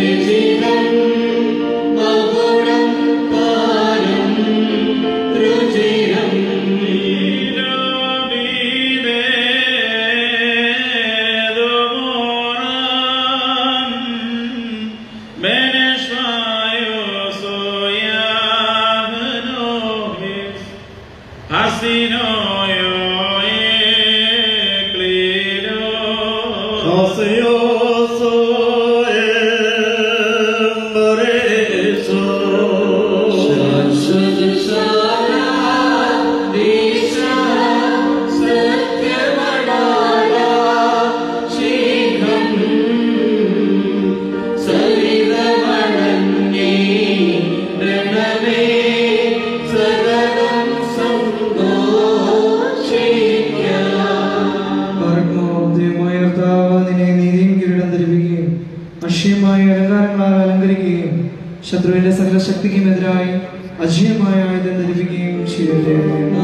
ദൈവമായ കർത്താവ് നിന്നെ നീതിയും കിരീടം ധരിപ്പിക്കുകയും അക്ഷയമായ അലങ്കാരങ്ങളാൽ അലങ്കരിക്കുകയും ശത്രുവിന്റെ സകല ശക്തിക്കും എതിരായി അജയമായ ആയുധം ധരിപ്പിക്കുകയും ചെയ്യട്ടെ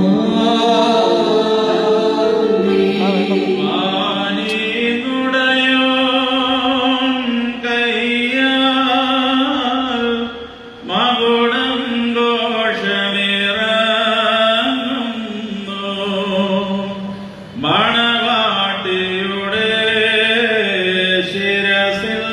മണവാട്ടിയുടെ ശിരസിൽ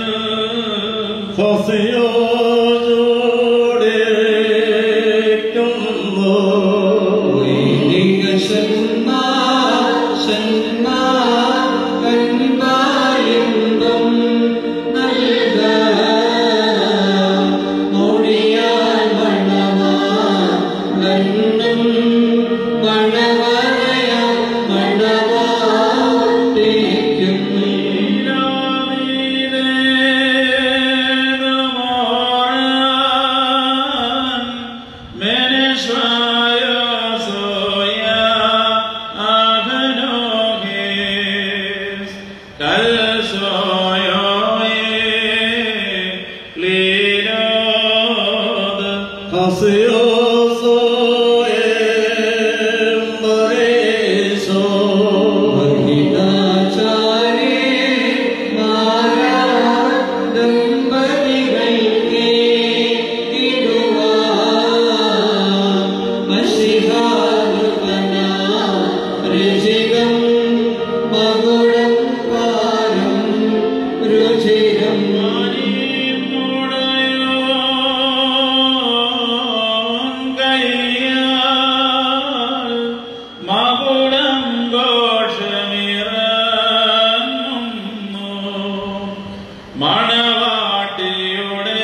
മണവാട്ടിയുടെ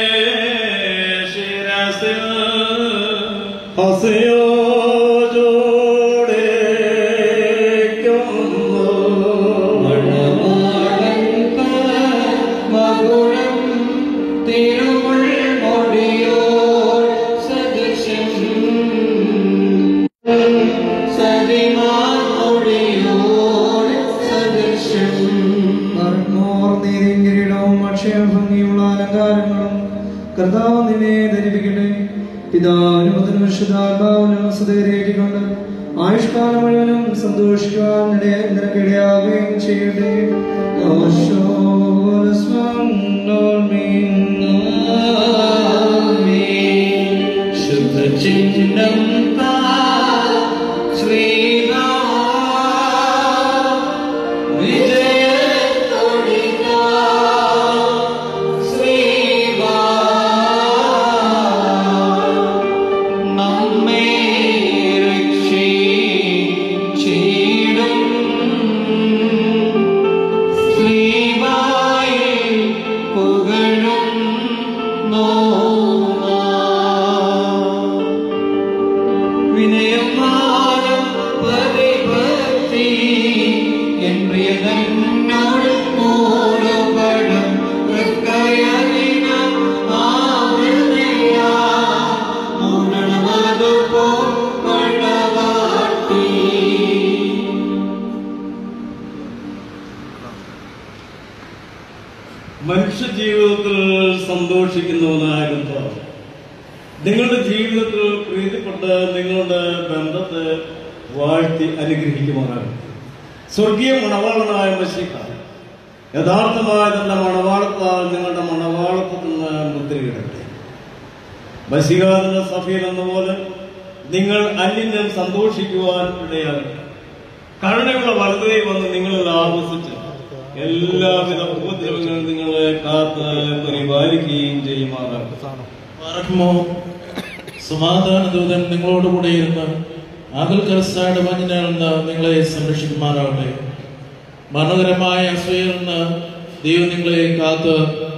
ശിരസിൽ മർമ്മോർ നീതിയും കിരീടവും അക്ഷയഭംഗിയുള്ള അലങ്കാരങ്ങളും കർത്താവ് നിന്നെ ധരിപ്പിക്കട്ടെ പിതാവിനും പുത്രനും വിശുദ്ധാത്മാവിനും സുതേറിയേറ്റിക്കൊണ്ട് ആയുഷ്കാലം മുഴുവനും സന്തോഷിക്കുവാൻ ഇടയ- നിനക്കിടയാവുകയും ചെയ്യട്ടെ ശുഭചിഹ്നം ശ്രീനാ വിജയത്തൊടിതാ ശ്രീവാ നമ്മെ രക്ഷിച്ചിടും ശ്രീവായിൽ പുകഴും വിനയമാനം പരിഭക്തി എൻ പ്രിയതന്നോട് മൂലപടം ഹൃദയദിനം ആവൃതയാ മൂടണമതുപോ മണവാട്ടി മനുഷ്യ ജീവിതത്തിൽ സന്തോഷിക്കുന്നവനാകുന്ന നിങ്ങളുടെ ജീവിതത്തിൽ പ്രീതിപ്പെട്ട് നിങ്ങളുടെ ബന്ധത്തെ വാഴ്ത്തി അനുഗ്രഹിക്കുമാറാകും സ്വർഗീയ മണവാളനായ മഷിഹ യഥാർത്ഥമായ തന്റെ മണവാളത്താൽ നിങ്ങളുടെ മണവാളത്തിൽ നിന്ന് മുദ്രയിടട്ടെ ബസികാദിന്റെ സഫീർ എന്നപോലെ നിങ്ങൾ അന്യനും സന്തോഷിക്കുവാൻ ഇടയാകട്ടെ കരുണയുള്ള വലുതേ വന്ന് നിങ്ങളിൽ ആവസിച്ച് എല്ലാവിധ ഉപദ്രവങ്ങളും നിങ്ങളെ കാത്ത് പരിപാലിക്കുകയും ചെയ്യുമാറാകട്ടെ പാർക്കുമോ സമാധാന ദൂതൻ നിങ്ങളോടുകൂടെ ഇരുന്ന് ആകൽക്കരസാട് മഞ്ഞിൽ നിന്ന് നിങ്ങളെ സംരക്ഷിക്കുമാറാവട്ടെ മനോഹരമായ അസൂയിൽ നിന്ന് ദൈവം നിങ്ങളെ കാത്ത്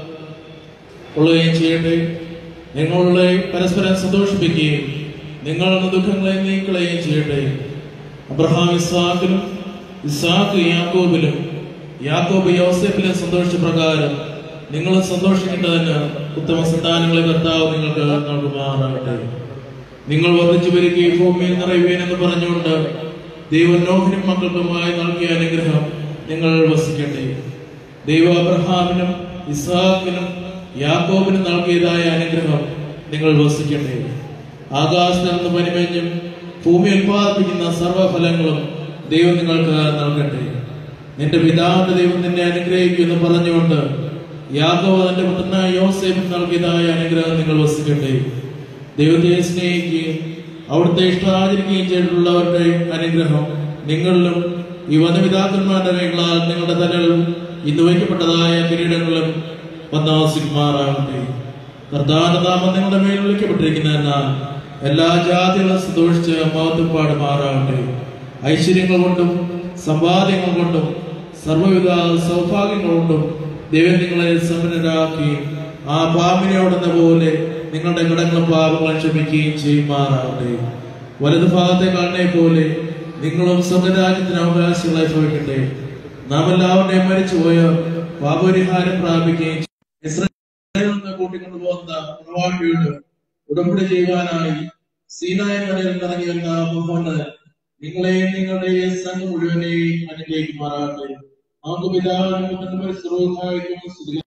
കൊള്ളുകയും ചെയ്യട്ടെ നിങ്ങളുടെ പരസ്പരം സന്തോഷിപ്പിക്കുകയും നിങ്ങളുടെ ദുഃഖങ്ങളെ നീക്കളയുകയും ചെയ്യട്ടെ അബ്രഹാം ഇസാക്കിലും ഇസാക്ക് യാക്കോബിലും യാക്കോബ് യോസെഫിലും സന്തോഷിച്ച പ്രകാരം നിങ്ങൾ സന്തോഷിക്കേണ്ടതിന് ഉത്തമ സന്താനങ്ങളെ കർത്താവ് നിങ്ങൾക്ക് നൽകുമാറാകട്ടെ നിങ്ങൾ വർദ്ധിച്ചു വരികയും ഭൂമിയിൽ നിറയുവേൻ എന്ന് പറഞ്ഞുകൊണ്ട് ദൈവം നോഹിനും മക്കൾക്കുമായി നൽകിയ അനുഗ്രഹം നിങ്ങൾ വസിക്കട്ടെ ദൈവ അബ്രഹാമിനും ഇസാഖിനും യാക്കോബിനും നൽകിയതായ അനുഗ്രഹം നിങ്ങൾ വസിക്കട്ടെ ആകാശത്ത് നിന്ന് പരിമഞ്ഞും ഭൂമി ഉൽപ്പാദിപ്പിക്കുന്ന സർവ്വഫലങ്ങളും ദൈവം നിങ്ങൾക്ക് നൽകട്ടെ നിന്റെ പിതാവിന്റെ ദൈവം നിന്നെ അനുഗ്രഹിക്കുമെന്ന് പറഞ്ഞുകൊണ്ട് യാക്കോബ് തന്റെ പുത്രനായ യോസേഫ് നൽകിയതായ അനുഗ്രഹം നിങ്ങൾ വസിക്കട്ടെ ദൈവത്തെ സ്നേഹിക്കുകയും അവിടുത്തെ ഇഷ്ടം ആചരിക്കുകയും ചെയ്തിട്ടുള്ളവരുടെ അനുഗ്രഹം നിങ്ങളിലും ഈ വനപിതാക്കന്മാരുടെ കൈകളാൽ നിങ്ങളുടെ തലകളും ഇന്ന് വയ്ക്കപ്പെട്ടതായ കിരീടങ്ങളും വന്നാസിക്കുമാറാകട്ടെ കർത്താവിന്റെ നാമം നിങ്ങളുടെ മേൽ വിളിക്കപ്പെട്ടിരിക്കുന്ന എന്നാൽ എല്ലാ ജാതികളും സന്തോഷിച്ച് മഹത്വപ്പാട് മാറാകട്ടെ ഐശ്വര്യങ്ങൾ കൊണ്ടും സമ്പാദ്യങ്ങൾ കൊണ്ടും സർവ്വവിധ സൗഭാഗ്യങ്ങൾ കൊണ്ടും ദൈവം നിങ്ങളെ സമ്പന്നരാക്കി ആ പാമ്പിനോടെന്ന പോലെ നിങ്ങളുടെ കടങ്ങളും പാപങ്ങളും ക്ഷമിക്കുകയും ചെയ്യുമാറാകട്ടെ വലതു ഭാഗത്തെ കാണുന്നെ പോലെ നിങ്ങളും സ്വർഗരാജ്യത്തിന് അവകാശികളായി ഭവിക്കട്ടെ നാം എല്ലാവരുടെയും മരിച്ചുപോയ പാപപരിഹാരം പ്രാപിക്കുകയും ചെയ്യും. ഇസ്രായേലിൽ നിന്ന് കൂട്ടിക്കൊണ്ടുപോകുന്ന പ്രവാഹിയോട് ഉടമ്പടി ചെയ്യുവാനായി സീനായ കടലിൽ ഇറങ്ങി വരുന്ന മുഹമ്മദ് നിങ്ങളെയും നിങ്ങളുടെ സംഘം മുഴുവനെയും അനുഗ്രഹിക്കുമാറാകട്ടെ നമുക്ക് പിതാവിനും പുത്രനും പരിശുദ്ധ റൂഹായിക്കും സ്തുതി